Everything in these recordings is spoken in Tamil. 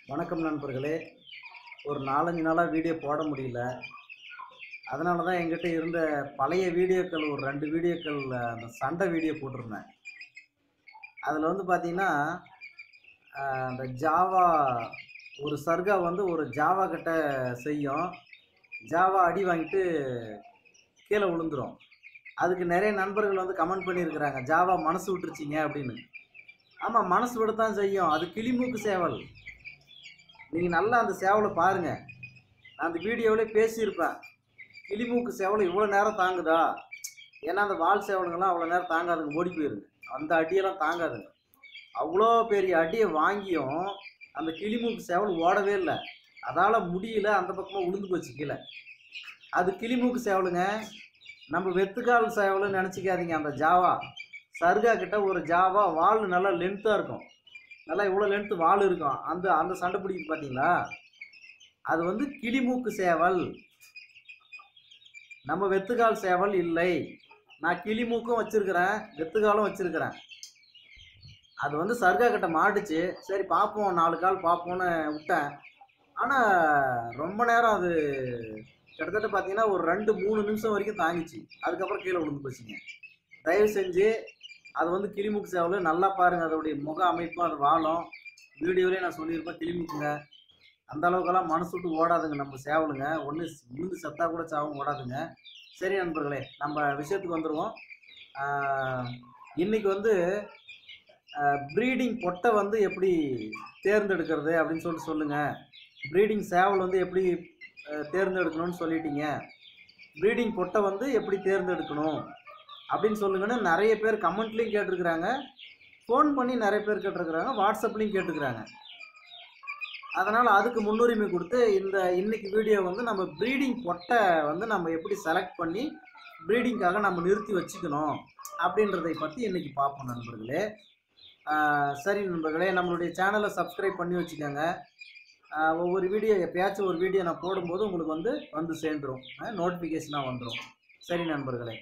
வணக்கம் நண்பர்களே ஒரு நாலஞ்சு நாளாக வீடியோ போட முடியல அதனால தான் என்கிட்ட இருந்த பழைய வீடியோக்கள் ஒரு ரெண்டு வீடியோக்கள் அந்த சண்டை வீடியோ போட்டிருந்தேன் அதில் வந்து பார்த்தீங்கன்னா ஆஹ், அந்த ஜாவா ஒரு சர்கா வந்து ஒரு ஜாவா கிட்ட செய்யும் ஜாவா அடி வாங்கிட்டு கீழே விழுந்துரும் அதுக்கு நிறைய நண்பர்கள் வந்து கமெண்ட் பண்ணியிருக்கிறாங்க ஜாவா மனசு விட்டுருச்சிங்க அப்படின்னு ஆமாம் மனசு விடத்தான் செய்யும் அது கிளிமூக்கு சேவல் நீங்கள் நல்லா அந்த சேவலை பாருங்கள் நான் அந்த வீடியோவிலே பேசியிருப்பேன் கிளிமூக்கு சேவல் இவ்வளோ நேரம் தாங்குதா ஏன்னா அந்த வால் சேவலுங்கெல்லாம் அவ்வளோ நேரம் தாங்காதுங்க ஓடி போயிருங்க அந்த அடியெல்லாம் தாங்காதுங்க அவ்வளோ பெரிய அடியை வாங்கியும் அந்த கிளிமூக்கு சேவல் ஓடவே இல்லை அதால் முடியல அந்த பக்கமாக உளுந்து போச்சு கீழே அது கிளிமூக்கு சேவலுங்க நம்ம வெத்துக்கால் சேவலுன்னு நினச்சிக்காதீங்க அந்த ஜாவா சர்கா கிட்ட ஒரு ஜாவா வால் நல்லா லென்த்தாக இருக்கும் நல்லா இவ்வளோ லென்த்து வால் இருக்கும் அந்த அந்த சண்டை பிடிக்குது பார்த்தீங்களா அது வந்து கிளிமூக்கு சேவல் நம்ம வெத்துக்கால் சேவல் இல்லை நான் கிளிமூக்கும் வச்சிருக்கிறேன் வெத்துக்காலும் வச்சிருக்கிறேன் அது வந்து சர்கா கிட்ட மாட்டுச்சு சரி பார்ப்போம் நாலு கால் பார்ப்போம்னு விட்டேன் ஆனால் ரொம்ப நேரம் அது கிட்டத்தட்ட பார்த்தீங்கன்னா ஒரு ரெண்டு மூணு நிமிஷம் வரைக்கும் தாங்கிச்சு அதுக்கப்புறம் கீழே விழுந்து போச்சுங்க தயவு செஞ்சு அது வந்து கிளிமுக்கு சேவல் நல்லா பாருங்கள் அதோடைய முக அமைப்பும் அது வாழும் வீடியோலேயே நான் சொல்லியிருப்பேன் கிளிமுக்குங்க அந்த அளவுக்கெல்லாம் மனசு விட்டு ஓடாதுங்க நம்ம சேவலுங்க ஒன்று விழுந்து செத்தா கூட சாவும் ஓடாதுங்க சரி நண்பர்களே நம்ம விஷயத்துக்கு வந்துடுவோம் ஆஹ், இன்னைக்கு வந்து ப்ரீடிங் பொட்டை வந்து எப்படி தேர்ந்தெடுக்கிறது அப்படின்னு சொல்லிட்டு சொல்லுங்கள் ப்ரீடிங் சேவல் வந்து எப்படி அஹ், தேர்ந்தெடுக்கணும்னு சொல்லிட்டீங்க ப்ரீடிங் பொட்டை வந்து எப்படி தேர்ந்தெடுக்கணும் அப்படின்னு சொல்லுங்கன்னு நிறைய பேர் கமெண்ட்லேயும் கேட்டிருக்கிறாங்க ஃபோன் பண்ணி நிறைய பேர் கேட்டிருக்கிறாங்க வாட்ஸ்அப்லேயும் கேட்டுக்கிறாங்க அதனால் அதுக்கு முன்னுரிமை கொடுத்து இந்த இன்னைக்கு வீடியோ வந்து நம்ம ப்ரீடிங் பொட்டை வந்து நம்ம எப்படி செலக்ட் பண்ணி ப்ரீடிங்காக நம்ம நிறுத்தி வச்சுக்கணும் அப்படின்றதை பற்றி இன்னைக்கு பார்ப்போம் நண்பர்களே ஆஹ் சரி நண்பர்களே நம்மளுடைய சேனலை சப்ஸ்கிரைப் பண்ணி வச்சுக்கோங்க ஆஹ் ஒவ்வொரு வீடியோ எப்பயாச்சும் ஒரு வீடியோ நான் போடும்போது உங்களுக்கு வந்து வந்து சேர்ந்துடும் நோட்டிஃபிகேஷனாக வந்துடும் சரி நண்பர்களே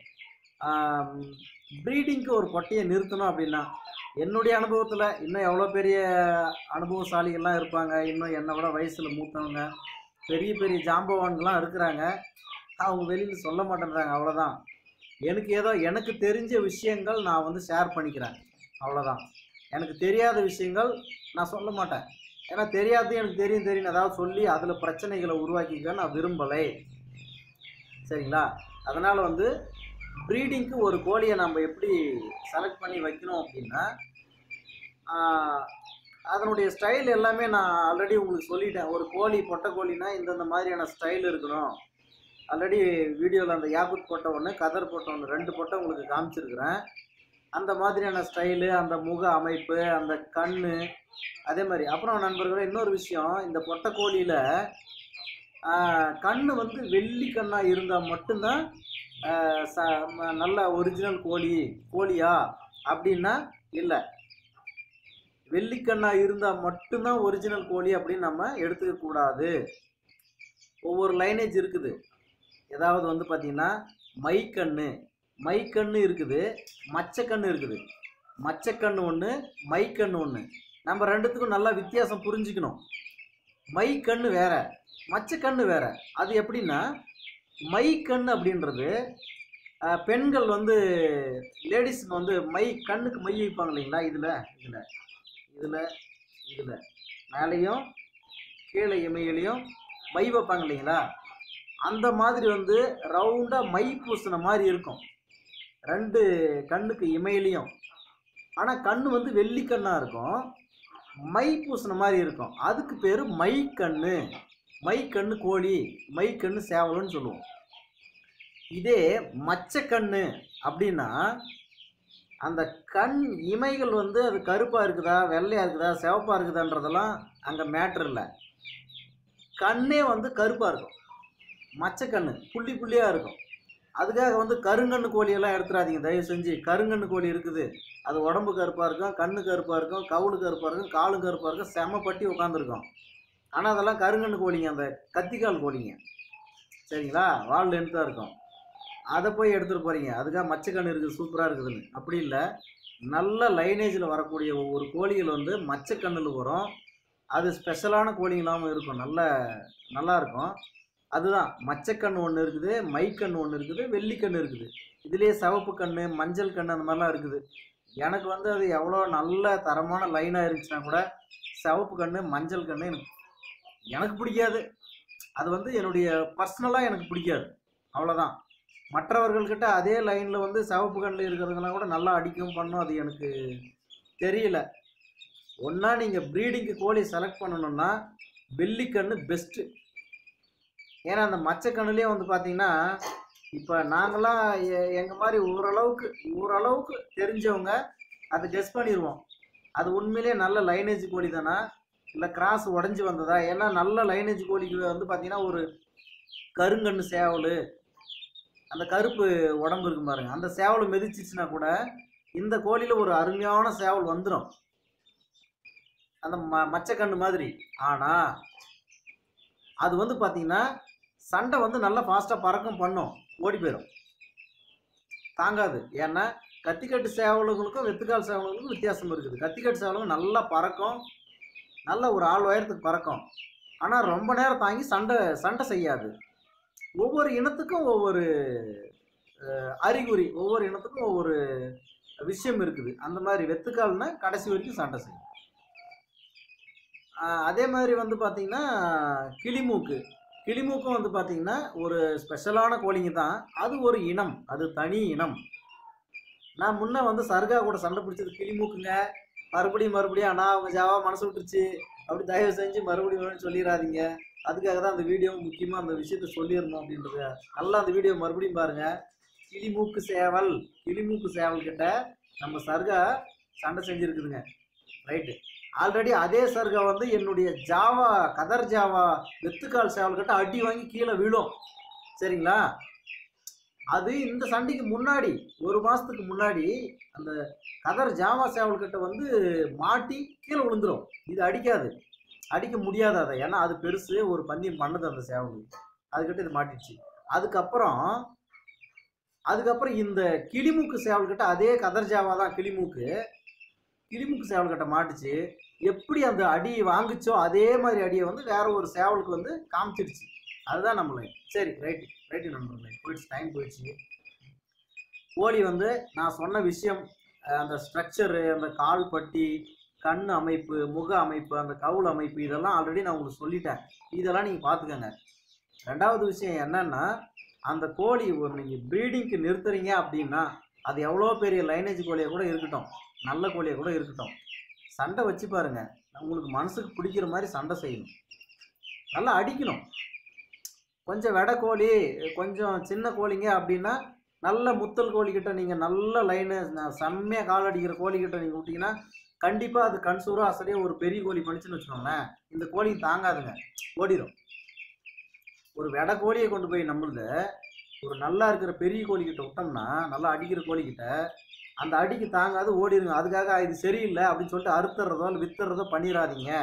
ப்ரீடிங்க்கு ஒரு பொட்டையை நிறுத்தணும் அப்படின்னா என்னுடைய அனுபவத்தில் இன்னும் எவ்வளோ பெரிய அனுபவசாலிகள்லாம் இருப்பாங்க இன்னும் என்னை விட வயசில் மூத்தவங்க பெரிய பெரிய ஜாம்பவான்கள்லாம் இருக்கிறாங்க அவங்க வெளியில் சொல்ல மாட்டேன்றாங்க அவ்வளோதான் எனக்கு ஏதோ எனக்கு தெரிஞ்ச விஷயங்கள் நான் வந்து ஷேர் பண்ணிக்கிறேன் அவ்வளோதான் எனக்கு தெரியாத விஷயங்கள் நான் சொல்ல மாட்டேன் ஏன்னா தெரியாது எனக்கு தெரியும் தெரியும் ஏதாவது சொல்லி அதில் பிரச்சனைகளை உருவாக்கிக்க நான் விரும்பலை சரிங்களா அதனால் வந்து ப்ரீடிங்க்கு ஒரு கோழியை நம்ம எப்படி செலக்ட் பண்ணி வைக்கணும் அப்படின்னா ஆஹ், அதனுடைய ஸ்டைல் எல்லாமே நான் ஆல்ரெடி உங்களுக்கு சொல்லிட்டேன் ஒரு கோழி பொட்டை கோழினா இந்தந்த மாதிரியான ஸ்டைல் இருக்கணும் ஆல்ரெடி வீடியோவில் அந்த யாகுத் போட்ட ஒன்று கதர் போட்ட ஒன்று ரெண்டு பொட்டை உங்களுக்கு காமிச்சிருக்கிறேன் அந்த மாதிரியான ஸ்டைலு அந்த முக அமைப்பு அந்த கண் அதே மாதிரி அப்புறம் நண்பர்களே இன்னொரு விஷயம் இந்த பொட்டை கோழியில் கண் வந்து வெள்ளி கண்ணாக இருந்தால் மட்டும்தான் ஆஹ் ச ம- நல்ல ஒரிஜினல் கோழி கோழியா அப்படின்னா இல்லை வெள்ளிக்கண்ணா இருந்தால் மட்டும்தான் ஒரிஜினல் கோழி அப்படின்னு நம்ம எடுத்துக்க கூடாது ஒவ்வொரு லைனேஜ் இருக்குது ஏதாவது வந்து பார்த்தீங்கன்னா மைக்கண்ணு மைக்கண்ணு இருக்குது மச்சக்கண்ணு இருக்குது மச்சக்கண்ணு ஒன்று மைக்கண்ணு ஒன்று நம்ம ரெண்டுத்துக்கும் நல்லா வித்தியாசம் புரிஞ்சுக்கணும் மைக்கண்ணு வேற மச்சக்கண்ணு வேற அது எப்படின்னா மை கண் அப்படின்றது அஹ், பெண்கள் வந்து லேடிஸ்க்கு வந்து மை கண்ணுக்கு மை வைப்பாங்க இல்லைங்களா இதில் இதில் இதில் இதில் மேலேயும் கீழே இமையிலையும் மை வைப்பாங்க இல்லைங்களா அந்த மாதிரி வந்து ரவுண்டாக மை பூசின மாதிரி இருக்கும் ரெண்டு கண்ணுக்கு இமையிலையும் ஆனால் கண்ணு வந்து வெள்ளிக்கண்ணாக இருக்கும் மை பூசின மாதிரி இருக்கும் அதுக்கு பேர் மை கண்ணு மை கண்ணு கோழி மை கண்ணு சேவலுன்னு சொல்லுவோம் இதே மச்சக்கண்ணு அப்படின்னா அந்த கண் இமைகள் வந்து அது கருப்பாக இருக்குதா வெள்ளையாக இருக்குதா சிவப்பாக இருக்குதான்றதெல்லாம் அங்கே மேட்ரு இல்லை கண்ணே வந்து கருப்பாக இருக்கும் மச்சக்கண்ணு புள்ளி புள்ளியாக இருக்கும் அதுக்காக வந்து கருங்கண்ணு கோழியெல்லாம் எடுத்துடாதீங்க தயவு செஞ்சு கருங்கண்ணு கோழி இருக்குது அது உடம்பு கருப்பாக இருக்கும் கண்ணு கருப்பாக இருக்கும் கவுளு கருப்பாக இருக்கும் காலும் கருப்பாக இருக்கும் செம பட்டி உட்காந்துருக்கும் ஆனால் அதெல்லாம் கருங்கண்ணு கோழிங்க அந்த கத்திக்கால் கோழிங்க சரிங்களா வால் லென்த்தாக இருக்கும் அதை போய் எடுத்துகிட்டு போகிறீங்க அதுக்காக மச்சக்கண்ணு இருக்குது சூப்பராக இருக்குதுன்னு அப்படி இல்லை நல்ல லைனேஜில் வரக்கூடிய ஒவ்வொரு கோழிகள் வந்து மச்சக்கண்ணில் வரும் அது ஸ்பெஷலான கோழிங்களாகவும் இருக்கும் நல்ல நல்லா இருக்கும் அதுதான் மச்சக்கண் ஒன்று இருக்குது மைக்கண் ஒன்று இருக்குது வெள்ளிக்கண் இருக்குது இதுலேயே சிவப்பு கண் மஞ்சள் கண் அந்த மாதிரிலாம் இருக்குது எனக்கு வந்து அது எவ்வளோ நல்ல தரமான லைனாக இருந்துச்சுன்னா கூட சிவப்பு கண் மஞ்சள் கண் எனக்கு எனக்கு பிடிக்காது அது வந்து என்னுடைய பர்சனலாக எனக்கு பிடிக்காது அவ்வளோதான் மற்றவர்கள்கிட்ட அதே லைனில் வந்து சிவப்பு கண்ணில் இருக்கிறதுலாம் கூட நல்லா அடிக்கும் பண்ணும் அது எனக்கு தெரியல ஒன்றா நீங்கள் ப்ரீடிங்க்கு கோழி செலக்ட் பண்ணணும்னா வெள்ளிக்கண்ணு பெஸ்ட்டு ஏன்னா அந்த மச்சக்கண்ணுலேயே வந்து பார்த்தீங்கன்னா இப்போ நாங்களாம் எங்கள் மாதிரி ஓரளவுக்கு ஓரளவுக்கு தெரிஞ்சவங்க அதை கெஸ் பண்ணிடுவோம் அது உண்மையிலேயே நல்ல லைனேஜ் கோழி தானா இல்லை கிராஸ் உடஞ்சி வந்ததா ஏன்னா நல்ல லைனேஜ் கோழிக்கு வந்து பார்த்தீங்கன்னா ஒரு கருங்கண்ணு சேவல் அந்த கருப்பு உடம்பு இருக்கும் பாருங்க அந்த சேவல் மிதிச்சிச்சுன்னா கூட இந்த கோழியில் ஒரு அருமையான சேவல் வந்துடும் அந்த ம மச்சக்கண்ணு மாதிரி ஆனால் அது வந்து பார்த்தீங்கன்னா சண்டை வந்து நல்லா ஃபாஸ்ட்டாக பறக்கும் பண்ணும் ஓடி போயிடும் தாங்காது ஏன்னா கத்திக்கட்டு சேவலுங்களுக்கும் வெத்துக்கால் சேவலுங்களுக்கும் வித்தியாசம் இருக்குது கத்திக்கட்டு சேவலுங்க நல்லா பறக்கும் நல்ல ஒரு ஆள் உயரத்துக்கு பறக்கும் ஆனால் ரொம்ப நேரம் தாங்கி சண்டை சண்டை செய்யாது ஒவ்வொரு இனத்துக்கும் ஒவ்வொரு அஹ், அறிகுறி ஒவ்வொரு இனத்துக்கும் ஒவ்வொரு விஷயம் இருக்குது அந்த மாதிரி வெத்துக்கால்னா கடைசி வரைக்கும் சண்டை செய்யும் அஹ், அதே மாதிரி வந்து பார்த்தீங்கன்னா கிளிமூக்கு கிளிமூக்கும் வந்து பார்த்தீங்கன்னா ஒரு ஸ்பெஷலான கோழிங்க தான் அது ஒரு இனம் அது தனி இனம் நான் முன்ன வந்து சர்கா கூட சண்டை பிடிச்சது கிளிமூக்குங்க மறுபடியும் மறுபடியும் அண்ணா அவங்க ஜாவா மனசு விட்டுருச்சு அப்படி தயவு செஞ்சு மறுபடியும் மறுபடியும் சொல்லிடாதீங்க அதுக்காக தான் அந்த வீடியோ முக்கியமாக அந்த விஷயத்த சொல்லிடணும் அப்படின்றது நல்லா அந்த வீடியோ மறுபடியும் பாருங்க கிளிமூக்கு சேவல் கிளிமூக்கு சேவல் கிட்ட நம்ம சர்கா சண்டை செஞ்சுருக்குதுங்க ரைட்டு ஆல்ரெடி அதே சர்கா வந்து என்னுடைய ஜாவா கதர் ஜாவா வெத்துக்கால் சேவல் கிட்ட அடி வாங்கி கீழே விழும் சரிங்களா அது இந்த சண்டைக்கு முன்னாடி ஒரு மாதத்துக்கு முன்னாடி அந்த கதர் ஜாவா சேவல் கிட்ட வந்து மாட்டி கீழே விழுந்துரும் இது அடிக்காது அடிக்க முடியாது அதை ஏன்னா அது பெருசு ஒரு பந்தயம் பண்ணுது அந்த சேவல் அதுக்கிட்ட இது மாட்டிடுச்சு அதுக்கப்புறம் அதுக்கப்புறம் இந்த கிளிமூக்கு சேவல் கிட்ட அதே கதர் ஜாவா தான் கிளிமூக்கு கிளிமூக்கு சேவல் கிட்ட மாட்டுச்சு எப்படி அந்த அடி வாங்குச்சோ அதே மாதிரி அடியை வந்து வேற ஒரு சேவலுக்கு வந்து காமிச்சிடுச்சு அதுதான் நம்ம லைன் சரி ரைட்டு ரைட்டு நண்பர்களே போயிடுச்சு டைம் போயிடுச்சு கோழி வந்து நான் சொன்ன விஷயம் அஹ் அந்த ஸ்ட்ரக்சரு அந்த கால் பட்டி கண் அமைப்பு முக அமைப்பு அந்த கவுள் அமைப்பு இதெல்லாம் ஆல்ரெடி நான் உங்களுக்கு சொல்லிட்டேன் இதெல்லாம் நீங்கள் பார்த்துக்கோங்க ரெண்டாவது விஷயம் என்னன்னா அந்த கோழி ஒரு நீங்கள் ப்ரீடிங்க்கு நிறுத்துறீங்க அப்படின்னா அது எவ்வளோ பெரிய லைனேஜ் கோழியாக கூட இருக்கட்டும் நல்ல கோழியாக கூட இருக்கட்டும் சண்டை வச்சு பாருங்க உங்களுக்கு மனசுக்கு பிடிக்கிற மாதிரி சண்டை செய்யணும் நல்லா அடிக்கணும் கொஞ்சம் வெடை கோழி கொஞ்சம் சின்ன கோழிங்க அப்படின்னா நல்ல முத்தல் கோழிக்கிட்ட நீங்கள் நல்ல லைனு செம்மையாக கால் அடிக்கிற கோழிக்கிட்ட நீங்கள் விட்டீங்கன்னா கண்டிப்பாக அது கன்சூரோ அசலையோ ஒரு பெரிய கோழி பண்ணிச்சுன்னு வச்சுக்கோங்களேன் இந்த கோழி தாங்காதுங்க ஓடிடும் ஒரு வெடை கோழியை கொண்டு போய் நம்மளது ஒரு நல்லா இருக்கிற பெரிய கோழிக்கிட்ட விட்டோம்னா நல்லா அடிக்கிற கோழிக்கிட்ட அந்த அடிக்கு தாங்காது ஓடிடுங்க அதுக்காக இது சரியில்லை அப்படின்னு சொல்லிட்டு அறுத்துறதோ இல்லை வித்துறதோ பண்ணிடாதீங்க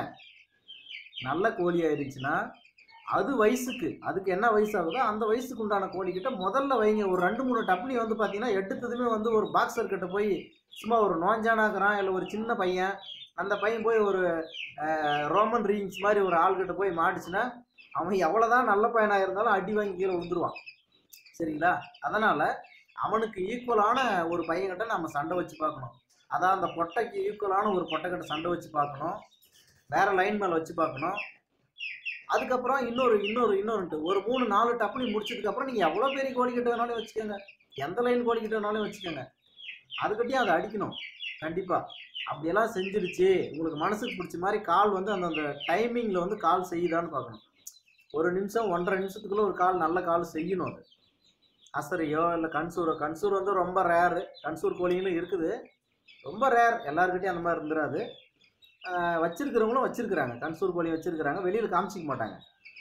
நல்ல கோழி ஆயிடுச்சுன்னா அது வயசுக்கு அதுக்கு என்ன வயசு ஆகுதோ அந்த வயசுக்கு உண்டான கோழிக்கிட்ட முதல்ல வைங்க ஒரு ரெண்டு மூணு டப்னி வந்து பார்த்தீங்கன்னா எடுத்ததுமே வந்து ஒரு பாக்ஸர் கிட்ட போய் சும்மா ஒரு நோஞ்சானாக்குறான் இல்லை ஒரு சின்ன பையன் அந்த பையன் போய் ஒரு அஹ், ரோமன் ரீங்ஸ் மாதிரி ஒரு ஆள்கிட்ட போய் மாட்டுச்சுன்னா அவன் எவ்வளோதான் நல்ல பையனாக இருந்தாலும் அடி வாங்கி கீழே விழுந்துருவான் சரிங்களா அதனால் அவனுக்கு ஈக்குவலான ஒரு பையன்கிட்ட நம்ம சண்டை வச்சு பார்க்கணும் அதான் அந்த பொட்டைக்கு ஈக்குவலான ஒரு பொட்டைக்கிட்ட சண்டை வச்சு பார்க்கணும் வேற லைன் மேலே வச்சு பார்க்கணும் அதுக்கப்புறம் இன்னொரு இன்னொரு இன்னொரு ஒரு மூணு நாலு டப்புனி முடிச்சதுக்கப்புறம் நீங்கள் எவ்வளோ பெரிய கோழிக்கிட்ட வேணாலும் வச்சுக்கோங்க எந்த லைன் கோழிக்கிட்ட வேணாலும் வச்சுக்கோங்க அதுக்கிட்டையும் அதை அடிக்கணும் கண்டிப்பாக அப்படியெல்லாம் செஞ்சிருச்சு உங்களுக்கு மனசுக்கு பிடிச்ச மாதிரி கால் வந்து அந்த அந்த டைமிங்கில் வந்து கால் செய்யுதான்னு பார்க்கணும் ஒரு நிமிஷம் ஒன்றரை நிமிஷத்துக்குள்ள ஒரு கால் நல்ல கால் செய்யணும் அது அசரையோ இல்லை கன்சூரோ கன்சூர் வந்து ரொம்ப ரேரு கன்சூர் கோழிங்களும் இருக்குது ரொம்ப ரேர் எல்லாருக்கிட்டையும் அந்த மாதிரி இருந்துராது ஆஹ் வச்சிருக்கிறவங்களும் வச்சிருக்கிறாங்க கன்சூர் கோழி வச்சிருக்கிறாங்க வெளியில் காமிச்சிக்க மாட்டாங்க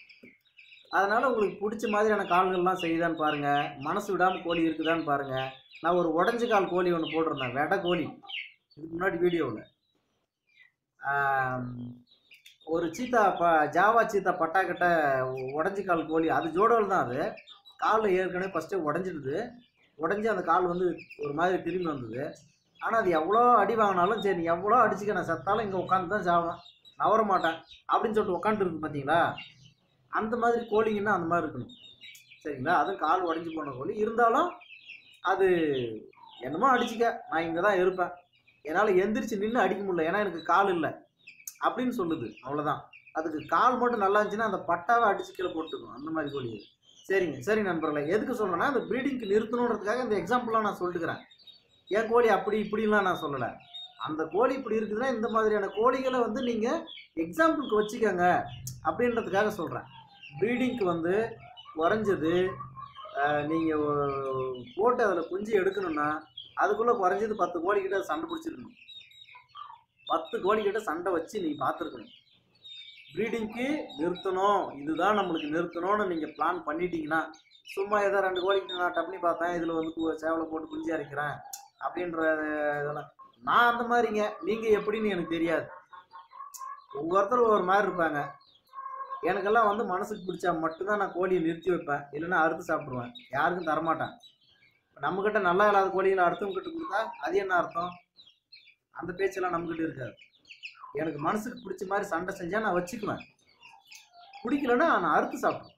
அதனால் உங்களுக்கு பிடிச்ச மாதிரியான கால்கள்லாம் செய்யுதான்னு பாருங்கள் மனசு விடாமல் கோழி இருக்குதான்னு பாருங்கள் நான் ஒரு உடஞ்ச கால் கோழி ஒன்று போட்டிருந்தேன் வெடை கோழி இதுக்கு முன்னாடி வீடியோவில் ஒரு சீத்தா ப ஜாவா சீத்தா பட்டாக்கிட்ட உடஞ்சி கால் கோழி அது ஜோடோல் தான் அது காலில் ஏற்கனவே ஃபஸ்ட்டு உடஞ்சிடுது உடஞ்சி அந்த கால் வந்து ஒரு மாதிரி திரும்பி வந்தது ஆனால் அது எவ்வளோ அடி வாங்கினாலும் சரி எவ்வளோ அடிச்சுக்க நான் செத்தாலும் இங்கே உட்காந்து தான் சாவேன் நவர மாட்டேன் அப்படின்னு சொல்லிட்டு உக்காந்துருக்கு பார்த்தீங்களா அந்த மாதிரி கோழிங்கன்னா அந்த மாதிரி இருக்கணும் சரிங்களா அதுவும் கால் உடஞ்சி போன கோழி இருந்தாலும் அது என்னமோ அடிச்சுக்க நான் இங்கே தான் இருப்பேன் என்னால் எந்திரிச்சு நின்று அடிக்க முடியல ஏன்னா எனக்கு கால் இல்லை அப்படின்னு சொல்லுது அவ்வளோதான் அதுக்கு கால் மட்டும் நல்லா இருந்துச்சுன்னா அந்த பட்டாவை அடிச்சு கீழே போட்டுக்கும் அந்த மாதிரி கோழி இது. சரிங்க சரி நண்பர்களே எதுக்கு சொல்கிறேன்னா அந்த ப்ரீடிங்க்கு நிறுத்தணுன்றதுக்காக இந்த எக்ஸாம்பிளாக நான் சொல்லிட்டுக்கிறேன் என் கோழி அப்படி இப்படிலாம் நான் சொல்லலை அந்த கோழி இப்படி இருக்குதுன்னா இந்த மாதிரியான கோழிகளை வந்து நீங்கள் எக்ஸாம்பிளுக்கு வச்சுக்கோங்க அப்படின்றதுக்காக சொல்கிறேன் ப்ரீடிங்க்கு வந்து குறைஞ்சது நீங்கள் போட்டு அதில் குஞ்சு எடுக்கணும்னா அதுக்குள்ளே குறைஞ்சது பத்து கோழிக்கிட்ட சண்டை பிடிச்சிருக்கணும் பத்து கோழிக்கிட்ட சண்டை வச்சு நீ பார்த்துருக்கணும் ப்ரீடிங்க்கு நிறுத்தணும் இதுதான் நம்மளுக்கு நிறுத்தணும்னு நீங்கள் பிளான் பண்ணிட்டீங்கன்னா சும்மா ஏதோ ரெண்டு கோழிக்கிட்ட நான் டப்னி பார்த்தேன் இதில் வந்து கு- சேவலை போட்டு குஞ்சு அரைக்கிறேன் அப்படின்ற இதெல்லாம் நான் அந்த மாதிரிங்க நீங்கள் எப்படின்னு எனக்கு தெரியாது ஒவ்வொருத்தரும் ஒரு மாதிரி இருப்பாங்க எனக்கெல்லாம் வந்து மனசுக்கு பிடிச்சா மட்டும்தான் நான் கோழியை நிறுத்தி வைப்பேன் இல்லைன்னா அறுத்து சாப்பிடுவேன் யாருக்கும் தரமாட்டேன் நம்மக்கிட்ட நல்லா இல்லாத கோழிகளை அடுத்தவங்ககிட்ட கொடுத்தா அது என்ன அர்த்தம் அந்த பேச்செல்லாம் நம்மக்கிட்ட இருக்காது எனக்கு மனசுக்கு பிடிச்ச மாதிரி சண்டை செஞ்சால் நான் வச்சுக்குவேன் பிடிக்கலன்னா நான் அறுத்து சாப்பிடுவேன்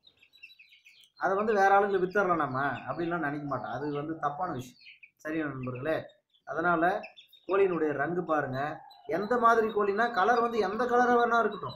அதை வந்து வேற ஆளுங்களை வித்துறலாம் நம்ம அப்படின்லாம் நினைக்க மாட்டேன் அது வந்து தப்பான விஷயம் சரியா நண்பர்களே அதனால் கோழியினுடைய ரங்கு பாருங்கள் எந்த மாதிரி கோழினா கலர் வந்து எந்த கலராக வேணா இருக்கட்டும்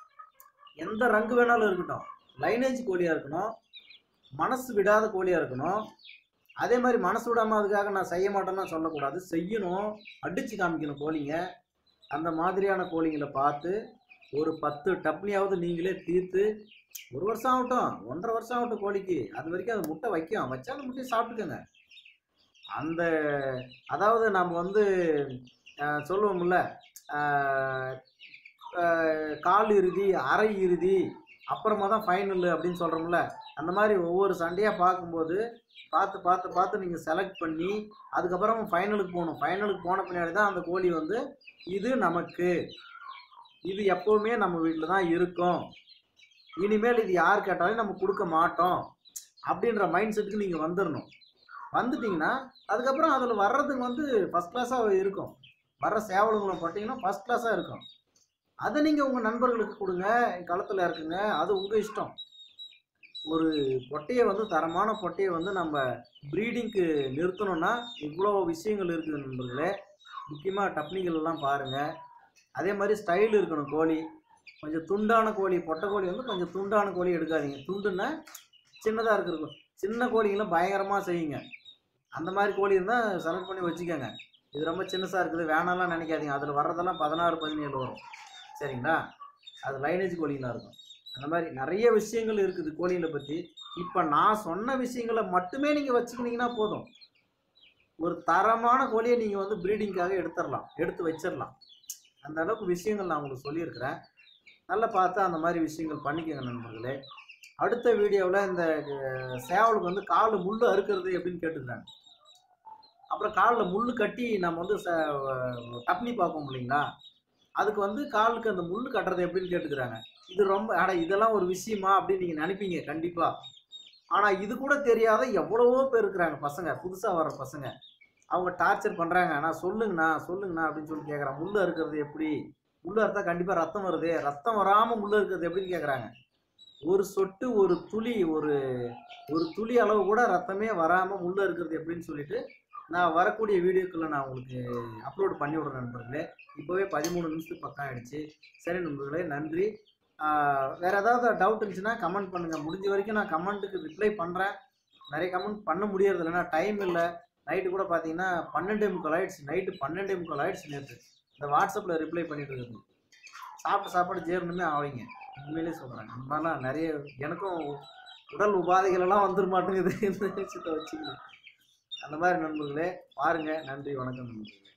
எந்த ரங்கு வேணாலும் இருக்கட்டும் லைனேஜ் கோழியாக இருக்கணும் மனசு விடாத கோழியாக இருக்கணும் அதே மாதிரி மனசு விடாமல் அதுக்காக நான் செய்ய மாட்டேன்னு சொல்லக்கூடாது செய்யணும் அடித்து காமிக்கணும் கோழிங்க அந்த மாதிரியான கோழிங்களை பார்த்து ஒரு பத்து டப்னியாவது நீங்களே தீர்த்து ஒரு வருஷம் ஆகட்டும் ஒன்றரை வருஷம் ஆகட்டும் கோழிக்கு அது வரைக்கும் அது முட்டை வைக்கும் வச்சா அந்த முட்டையை சாப்பிட்டுக்கோங்க அந்த அதாவது நம்ம வந்து அஹ், சொல்லுவோம்ல அஹ், அஹ், கால் இறுதி அரை இறுதி அப்புறமா தான் ஃபைனல் அப்படின்னு சொல்கிறோம்ல அந்த மாதிரி ஒவ்வொரு சண்டையாக பார்க்கும்போது பார்த்து பார்த்து பார்த்து நீங்கள் செலக்ட் பண்ணி அதுக்கப்புறம் ஃபைனலுக்கு போகணும் ஃபைனலுக்கு போன பின்னாடி தான் அந்த கோழி வந்து இது நமக்கு இது எப்போவுமே நம்ம வீட்டில் தான் இருக்கும் இனிமேல் இது யார் கேட்டாலும் நம்ம கொடுக்க மாட்டோம் அப்படின்ற மைண்ட் செட்டுக்கு நீங்கள் வந்துடணும் வந்துட்டிங்கன்னா அதுக்கப்புறம் அதில் வர்றதுக்கு வந்து ஃபஸ்ட் கிளாஸாக இருக்கும் வர்ற சேவலுங்களை போட்டிங்கன்னா ஃபஸ்ட் கிளாஸாக இருக்கும் அதை நீங்கள் உங்கள் நண்பர்களுக்கு கொடுங்க களத்தில் இருக்குங்க அது உங்கள் இஷ்டம் ஒரு பொட்டையை வந்து தரமான பொட்டையை வந்து நம்ம ப்ரீடிங்க்கு நிறுத்தணும்னா இவ்வளோ விஷயங்கள் இருக்குது நண்பர்களே முக்கியமாக டப்னிகள் எல்லாம் பாருங்கள் அதே மாதிரி ஸ்டைல் இருக்கணும் கோழி கொஞ்சம் துண்டான கோழி பொட்டை கோழி வந்து கொஞ்சம் துண்டான கோழி எடுக்காதீங்க துண்டுன்னா சின்னதாக இருக்கிற சின்ன கோழிங்களும் பயங்கரமாக செய்யுங்க அந்த மாதிரி கோழி இருந்தால் செலக்ட் பண்ணி வச்சுக்கோங்க இது ரொம்ப சின்னசாக இருக்குது வேணாம்லாம் நினைக்காதீங்க அதில் வர்றதெல்லாம் பதினாறு பதினேழு வரும் சரிங்களா அது லைனேஜ் கோழிங்களாக இருக்கும் அந்த மாதிரி நிறைய விஷயங்கள் இருக்குது கோழிகளை பற்றி இப்போ நான் சொன்ன விஷயங்களை மட்டுமே நீங்கள் வச்சுக்கினீங்கன்னா போதும் ஒரு தரமான கோழியை நீங்கள் வந்து ப்ரீடிங்காக எடுத்துடலாம் எடுத்து வச்சிடலாம் அந்த அளவுக்கு விஷயங்கள் நான் உங்களுக்கு சொல்லியிருக்கிறேன் நல்லா பார்த்து அந்த மாதிரி விஷயங்கள் பண்ணிக்கோங்க நண்பர்களே அடுத்த வீடியோவில் இந்த அஹ், சேவலுக்கு வந்து கால் முள் அறுக்கிறது எப்படின்னு கேட்டுக்கிறாங்க அப்புறம் காலில் முள் கட்டி நம்ம வந்து ச டப்னி பார்ப்போம் இல்லைங்களா அதுக்கு வந்து காலுக்கு அந்த முள் கட்டுறது எப்படின்னு கேட்டுக்கிறாங்க இது ரொம்ப அட இதெல்லாம் ஒரு விஷயமா அப்படின்னு நீங்கள் நினைப்பீங்க கண்டிப்பாக ஆனால் இது கூட தெரியாத எவ்வளவோ பேர் இருக்கிறாங்க பசங்க புதுசாக வர்ற பசங்க அவங்க டார்ச்சர் பண்ணுறாங்க ஆனால் சொல்லுங்கண்ணா சொல்லுங்கண்ணா அப்படின்னு சொல்லி கேட்குறாங்க முள் அறுக்கிறது எப்படி முள் அறுத்தா கண்டிப்பாக ரத்தம் வருது ரத்தம் வராமல் முள் அறுக்கிறது எப்படின்னு கேட்குறாங்க ஒரு சொட்டு ஒரு துளி ஒரு ஒரு துளி அளவு கூட ரத்தமே வராமல் முள் அறுக்கிறது எப்படின்னு சொல்லிட்டு நான் வரக்கூடிய வீடியோக்களை நான் உங்களுக்கு அப்லோட் பண்ணி விடுறேன் நண்பர்களே இப்போவே பதிமூணு நிமிஷத்துக்கு பக்கம் ஆயிடுச்சு சரி நண்பர்களே நன்றி ஆஹ் வேற ஏதாவது டவுட் இருந்துச்சுன்னா கமெண்ட் பண்ணுங்கள் முடிஞ்ச வரைக்கும் நான் கமெண்ட்டுக்கு ரிப்ளை பண்ணுறேன் நிறைய கமெண்ட் பண்ண முடியறது இல்லைன்னா டைம் இல்லை நைட்டு கூட பார்த்தீங்கன்னா பன்னெண்டே முக்கால் ஆயிடுச்சு நைட்டு பன்னெண்டே முக்கால் ஆயிடுச்சு நேற்று இந்த வாட்ஸ்அப்பில் ரிப்ளை பண்ணிட்டு இருக்குது சாப்பிட்ட சாப்பாடு ஜீரணமே ஆவீங்க உண்மையிலே சொல்கிறேன் இந்த மாதிரிலாம் நிறைய எனக்கும் உடல் உபாதைகள் எல்லாம் வந்துட மாட்டேங்குது இந்த விஷயத்தை வச்சுக்கிட்டு அந்த மாதிரி நண்பர்களே பாருங்கள் நன்றி வணக்கம் நண்பர்களே